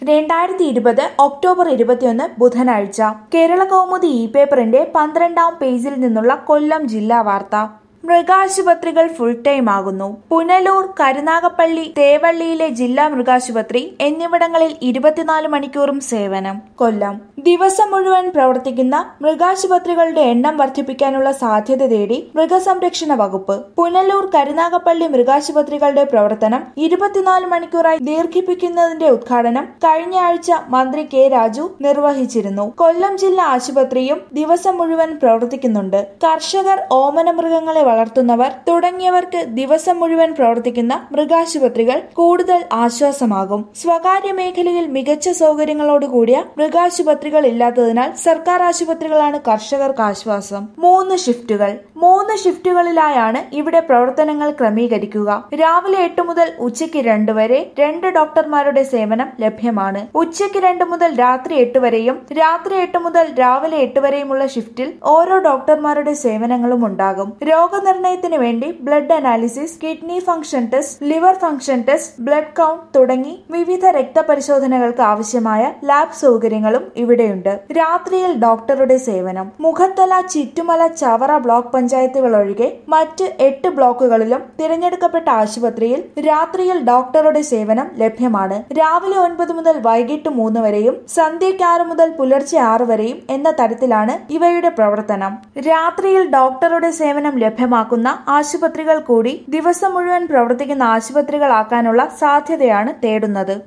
രണ്ടായിരത്തി ഇരുപത് ഒക്ടോബർ ഇരുപത്തിയൊന്ന് ബുധനാഴ്ച കേരള കൗമുദി ഇ പേപ്പറിന്റെ പന്ത്രണ്ടാം പേജിൽ നിന്നുള്ള കൊല്ലം ജില്ലാ വാർത്ത മൃഗാശുപത്രികൾ ഫുൾ ടൈം ആകുന്നു പുനലൂർ കരുനാഗപ്പള്ളി തേവള്ളിയിലെ ജില്ലാ മൃഗാശുപത്രി എന്നിവിടങ്ങളിൽ ഇരുപത്തിനാല് മണിക്കൂറും സേവനം കൊല്ലം ദിവസം മുഴുവൻ പ്രവർത്തിക്കുന്ന മൃഗാശുപത്രികളുടെ എണ്ണം വർദ്ധിപ്പിക്കാനുള്ള സാധ്യത തേടി മൃഗസംരക്ഷണ വകുപ്പ് പുനലൂർ കരുനാഗപ്പള്ളി മൃഗാശുപത്രികളുടെ പ്രവർത്തനം ഇരുപത്തിനാല് മണിക്കൂറായി ദീർഘിപ്പിക്കുന്നതിന്റെ ഉദ്ഘാടനം കഴിഞ്ഞ ആഴ്ച മന്ത്രി കെ രാജു നിർവഹിച്ചിരുന്നു കൊല്ലം ജില്ലാ ആശുപത്രിയും ദിവസം മുഴുവൻ പ്രവർത്തിക്കുന്നുണ്ട് കർഷകർ ഓമന മൃഗങ്ങളെ വളർത്തുന്നവർ തുടങ്ങിയവർക്ക് ദിവസം മുഴുവൻ പ്രവർത്തിക്കുന്ന മൃഗാശുപത്രികൾ കൂടുതൽ ആശ്വാസമാകും സ്വകാര്യ മേഖലയിൽ മികച്ച സൗകര്യങ്ങളോട് കൂടിയ മൃഗാശുപത്രികൾ ഇല്ലാത്തതിനാൽ സർക്കാർ ആശുപത്രികളാണ് കർഷകർക്ക് ആശ്വാസം മൂന്ന് ഷിഫ്റ്റുകൾ മൂന്ന് ഷിഫ്റ്റുകളിലായാണ് ഇവിടെ പ്രവർത്തനങ്ങൾ ക്രമീകരിക്കുക രാവിലെ എട്ട് മുതൽ ഉച്ചയ്ക്ക് രണ്ട് വരെ രണ്ട് ഡോക്ടർമാരുടെ സേവനം ലഭ്യമാണ് ഉച്ചയ്ക്ക് രണ്ട് മുതൽ രാത്രി എട്ട് വരെയും രാത്രി എട്ട് മുതൽ രാവിലെ എട്ട് വരെയുമുള്ള ഷിഫ്റ്റിൽ ഓരോ ഡോക്ടർമാരുടെ സേവനങ്ങളും ഉണ്ടാകും രോഗനിർണയത്തിന് വേണ്ടി blood analysis kidney function test liver function test blood count തുടങ്ങി വിവിധ രക്തപരിശോധനകൾക്ക് ആവശ്യമായ ലാബ് സൗകര്യങ്ങളും ഇവിടെയുണ്ട് രാത്രിയിൽ ഡോക്ടറുടെ സേവനം മുഖത്തല ചിറ്റുമല ചവറ ബ്ലോക്ക് പഞ്ചായത്തുകൾ ഒഴികെ മറ്റ് എട്ട് ബ്ലോക്കുകളിലും തിരഞ്ഞെടുക്കപ്പെട്ട ആശുപത്രിയിൽ രാത്രിയിൽ ഡോക്ടറുടെ സേവനം ലഭ്യമാണ് രാവിലെ ഒൻപത് മുതൽ വൈകിട്ട് മൂന്ന് വരെയും സന്ധ്യയ്ക്ക് ആറ് മുതൽ പുലർച്ചെ ആറ് വരെയും എന്ന തരത്തിലാണ് ഇവയുടെ പ്രവർത്തനം രാത്രിയിൽ ഡോക്ടറുടെ സേവനം ലഭ്യമാക്കുന്ന ആശുപത്രികൾ കൂടി ദിവസം മുഴുവൻ പ്രവർത്തിക്കുന്ന ആശുപത്രികളാക്കാനുള്ള സാധ്യതയാണ് തേടുന്നത്